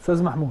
استاذ محمود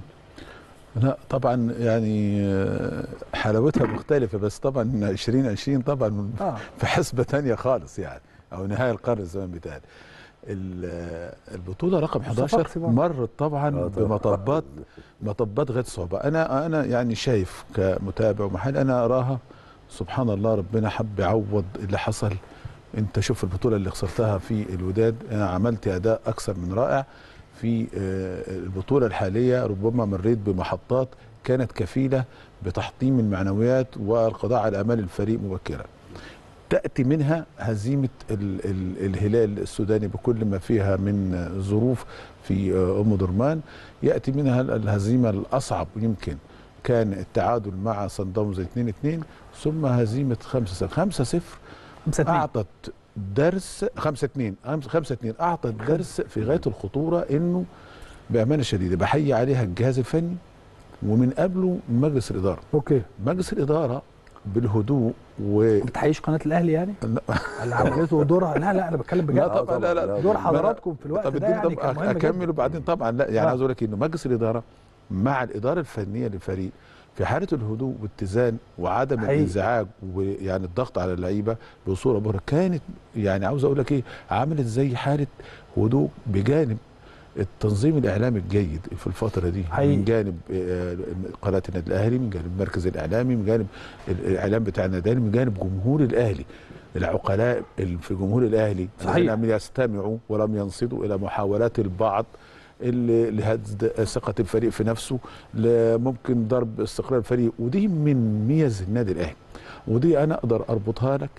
لا طبعا يعني آه، حلاوتها مختلفة بس طبعا 2020 طبعا اه في حسبة تانية خالص يعني أو نهاية القرن زي ما بيتقال ال- آه، البطولة رقم 11 صفاقسي برضه. مرت طبعا آه، طبعاً. بمطبات مطبات غير صعوبة أنا أنا يعني شايف كمتابع ومحل أنا أراها سبحان الله ربنا حب يعوض اللي حصل أنت شوف البطولة اللي خسرتها في الوداد أنا عملت أداء أكثر من رائع في آه، البطولة الحالية ربما مريت بمحطات كانت كفيلة بتحطيم المعنويات والقضاء على آمال الفريق مبكرا تأتي منها هزيمة ال ال الهلال السوداني بكل ما فيها من ظروف في آه، أم درمان يأتي منها الهزيمة الأصعب يمكن كان التعادل مع صن داونز 2-2 ثم هزيمة 5-0 5-0 5 2 اعطت درس 5 2 5 2 اعطت درس في غايه الخطوره انه بامانه شديده بحيي عليها الجهاز الفني ومن قبله مجلس الاداره اوكي مجلس الاداره بالهدوء و ما بتحييش قناه الاهلي يعني لا، اللي عملته دورها لا لا انا بتكلم لا بجد طبعا لا لا دور حضراتكم في الوقت طب ده اديني يعني طب كان مهم اكمل جدا. وبعدين طبعا لا يعني آه. عايز اقول لك انه مجلس الاداره مع الاداره الفنيه للفريق في حاله الهدوء والاتزان وعدم حقيقي. الانزعاج ويعني الضغط على اللعيبه بصوره بره كانت يعني عاوز اقول لك ايه عملت زي حاله هدوء بجانب التنظيم الاعلامي الجيد في الفتره دي حقيقي. من جانب آه، قناه النادي الاهلي من جانب المركز الاعلامي من جانب الاعلام بتاع النادي الأهلي، من جانب جمهور الاهلي العقلاء اللي في جمهور الاهلي صحيح. الذين لم يستمعوا ولم ينصتوا الى محاولات البعض اللي لهز ثقه الفريق في نفسه ممكن ضرب استقرار الفريق ودي من ميز النادي الاهلي ودي انا اقدر اربطها لك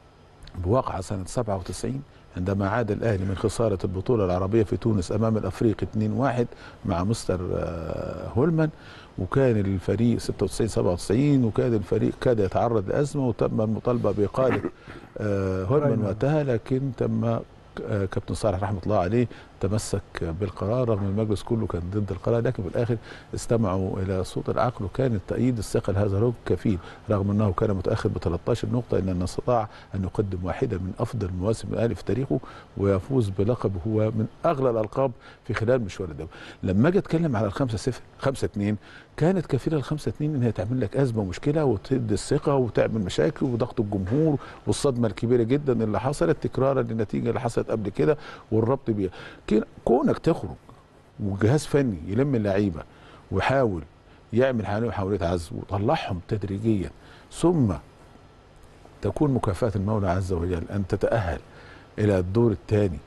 بواقعه سنه 97 عندما عاد الاهلي من خساره البطوله العربيه في تونس امام الافريقي 2-1 مع مستر آه، هولمان وكان الفريق 96 97 وكان الفريق كاد يتعرض لازمه وتم المطالبه باقاله آه، هولمان أيوة. وقتها لكن تم آه، كابتن صالح رحمه الله عليه تمسك بالقرار رغم المجلس كله كان ضد القرار لكن في الاخر استمعوا الى صوت العقل وكان التأييد الثقه لهذا الرجل كفيل رغم انه كان متاخر ب 13 نقطه الا انه استطاع ان يقدم واحده من افضل مواسم الاهلي في تاريخه ويفوز بلقب هو من اغلى الالقاب في خلال مشوار الدوري لما اجي اتكلم على الخمسة صفر خمسة اتنين كانت كفيله الخمسة اتنين ان هي تعمل لك ازمه ومشكله وتدي الثقه وتعمل مشاكل وضغط الجمهور والصدمه الكبيره جدا اللي حصلت تكرارا للنتيجه اللي حصلت قبل كده والربط بيها كين- كونك تخرج وجهاز فني يلم اللعيبه ويحاول يعمل عليهم محاولات عزل ويطلعهم تدريجيا ثم تكون مكافاه المولى عز وجل ان تتاهل الى الدور الثاني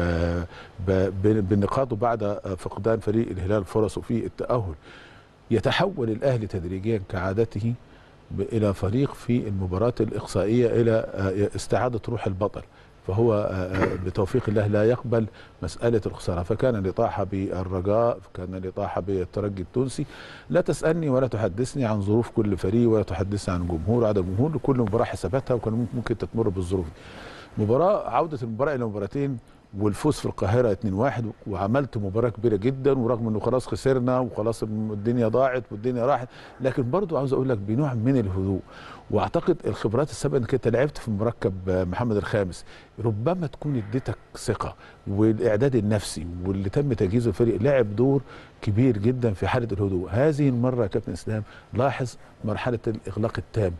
بالنقاط بعد فقدان فريق الهلال فرصه في التاهل يتحول الاهلي تدريجيا كعادته ب- الى فريق في المباراه الاقصائيه الى آه، استعاده روح البطل فهو آه، آه، بتوفيق الله لا يقبل مساله الخساره فكان الاطاحه بالرجاء كان الاطاحه بالترجي التونسي لا تسالني ولا تحدثني عن ظروف كل فريق ولا تحدثني عن جمهور عدد جمهور لكل مباراه حساباتها وكان ممكن تتمر بالظروف دي مباراه عوده المباراه الى مباراتين والفوز في القاهره 2-1 وعملت مباراه كبيره جدا ورغم انه خلاص خسرنا وخلاص الدنيا ضاعت والدنيا راحت لكن برضو عاوز اقول لك بنوع من الهدوء واعتقد الخبرات السابقه انك انت لعبت في مركب محمد الخامس ربما تكون اديتك ثقه والاعداد النفسي واللي تم تجهيزه الفريق لعب دور كبير جدا في حاله الهدوء هذه المره يا كابتن اسلام لاحظ مرحله الاغلاق التام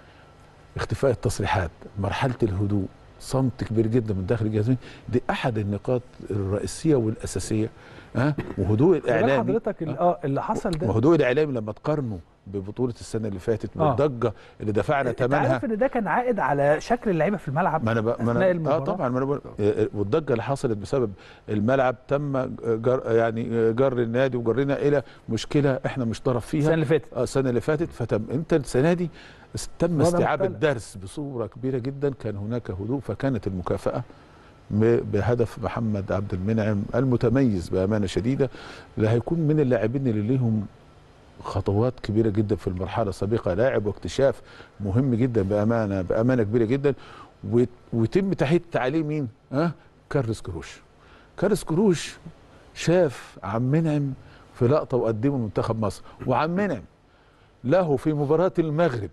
اختفاء التصريحات مرحله الهدوء صمت كبير جدا من داخل الجهاز دي احد النقاط الرئيسيه والاساسيه ها وهدوء خلي بالك الاعلامي حضرتك ال- اه اللي حصل ده وهدوء الاعلامي لما تقارنه ببطوله السنه اللي فاتت آه. والضجه اللي دفعنا انت ثمنها عارف ان ده كان عائد على شكل اللعيبه في الملعب ما انا ب... ما أثناء انا اه المباراة. طبعا ما انا بقول آه، والضجه اللي حصلت بسبب الملعب تم جر يعني جر النادي وجرنا الى مشكله احنا مش طرف فيها السنه اللي فاتت آه، السنه اللي فاتت فتم انت السنه دي تم وضع استيعاب مختلف. الدرس بصوره كبيره جدا كان هناك هدوء فكانت المكافاه ب- بهدف محمد عبد المنعم المتميز بامانه شديده اللي هيكون من اللاعبين اللي ليهم خطوات كبيره جدا في المرحله السابقه لاعب واكتشاف مهم جدا بامانه بامانه كبيره جدا ويت- ويتم تحية عليه مين؟ ها؟ كارلس كروش. كارلس كروش شاف عم منعم في لقطه وقدمه منتخب مصر وعم منعم له في مباراه المغرب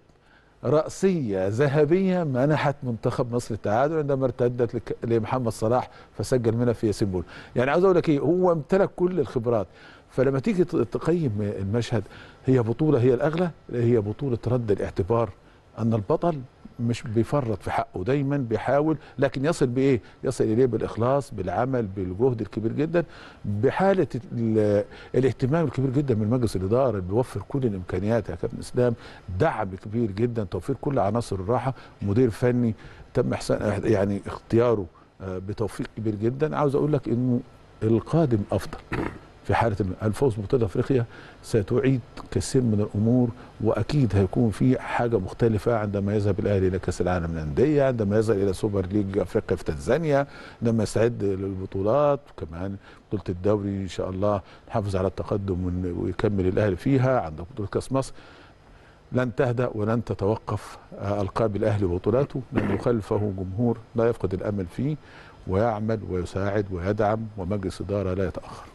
رأسية ذهبية منحت منتخب مصر التعادل عندما ارتدت لك- لمحمد صلاح فسجل منها في ياسين بول يعني عاوز اقول لك ايه هو امتلك كل الخبرات فلما تيجي ت- تقيم المشهد هي بطوله هي الاغلى هي بطوله رد الاعتبار ان البطل مش بيفرط في حقه دايما بيحاول لكن يصل بايه يصل اليه بالاخلاص بالعمل بالجهد الكبير جدا بحاله ال- الاهتمام الكبير جدا من مجلس الاداره اللي بيوفر كل الامكانيات يا كابتن اسلام دعم كبير جدا توفير كل عناصر الراحه مدير فني تم احسان يعني اختياره آه، بتوفيق كبير جدا عاوز اقول لك انه القادم افضل في حاله الفوز ببطوله افريقيا ستعيد كثير من الامور واكيد هيكون في حاجه مختلفه عندما يذهب الاهلي الى كاس العالم للانديه عندما يذهب الى سوبر ليج افريقيا في تنزانيا عندما يستعد للبطولات وكمان بطوله الدوري ان شاء الله نحافظ على التقدم ون- ويكمل الاهلي فيها عندك بطوله كاس مصر لن تهدأ ولن تتوقف آه، ألقاب الأهلي وبطولاته لأنه خلفه جمهور لا يفقد الأمل فيه ويعمل ويساعد ويدعم ومجلس إدارة لا يتأخر